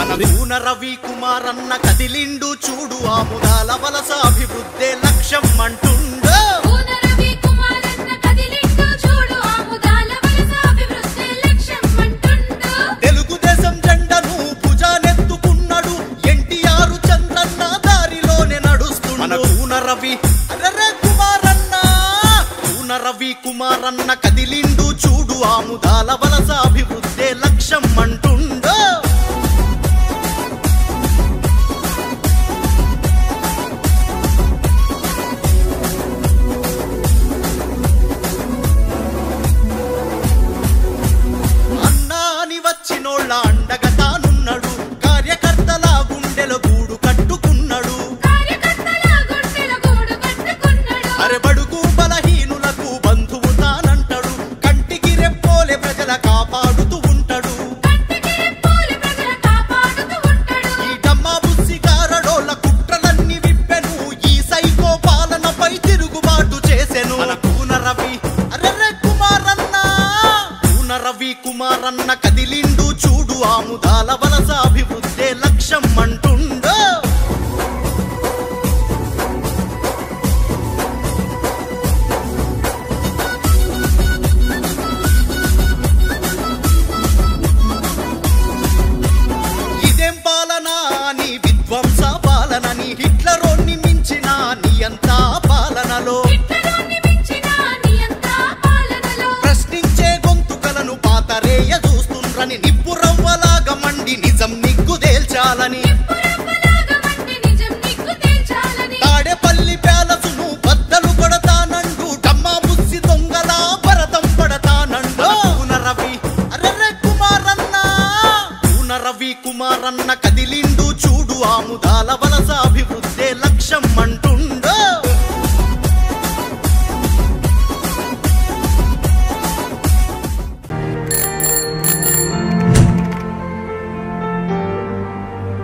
మన కూన రవి కుమార్ అన్న కదిలిండు చూడు ఆముదాల వలస అభివృద్ధే లక్ష్యం అంటుండో పూన రవి కుమారన్న కదిలిండు చూడు ఆముదాల వలస అభివృద్ధి లక్ష్యం అంటుండు తెలుగుదేశం జెండను భుజానెత్తుకున్నాడు ఎన్టీఆర్ చంద్రన్న దారిలోనే నడుస్తుడు మన కూన రవి అరెరే కుమారన్న కూన రవి కుమారన్న కదిలిండు చూడు ఆముదాల వలస అభివృద్ధే లక్ష్యం అంటుండో అన్నా అని వచ్చినోళ్ళ అండగా తానున్నాడు కార్యకర్తల గుండెల గూడు కట్టుకున్నాడు కార్యకర్తల గుండెల గూడు కట్టుకున్నాడు అరె బడుగు బలహీనులకు బంధువు తానంటాడు కంటికి రెప్పోలే ప్రజల కాపాడుతూ ఉంటాడు కంటికి రెప్పోలి ప్రజల కాపాడుతూ ఉంటాడు ఈ డమ్మా బుస్సి కారడోళ్ళ కుట్రలన్నీ విప్పెను ఈ సైకో పాలనపై తిరుగుబాటు చేసెను మన కూన రవి అరెర్రె కుమారన్న కూన రవి కుమారన్న కదిలిండు చూడు ఆముదాల వలస అభివృద్ధే లక్ష్యం అంటుండో ఇదేం పాలన నీ విధ్వంస పాలనని హిట్లరోన్ని మించిన నీ అంతా పాలనలో హిట్లరోన్ని మించిన నియంత పాలనలో ప్రశ్నించే గొంతుకలను పాతరేయ చూస్తుండ్రని నిప్పురవ్వలాగా మండి నిజం నిగ్గు తేల్చాలని పురపలాగా మండి నిజం నీకు తేల్చాలని తాడేపల్లి ప్యాలసును బద్దలు కొడతానండు డమ్మా బుస్సి దొంగల భరతం పడతానండు పూన రవి అరెర్రె కుమారన్న పూన రవి కుమారన్న కదిలిండు చూడు ఆముదాల వలస అభివృద్ధి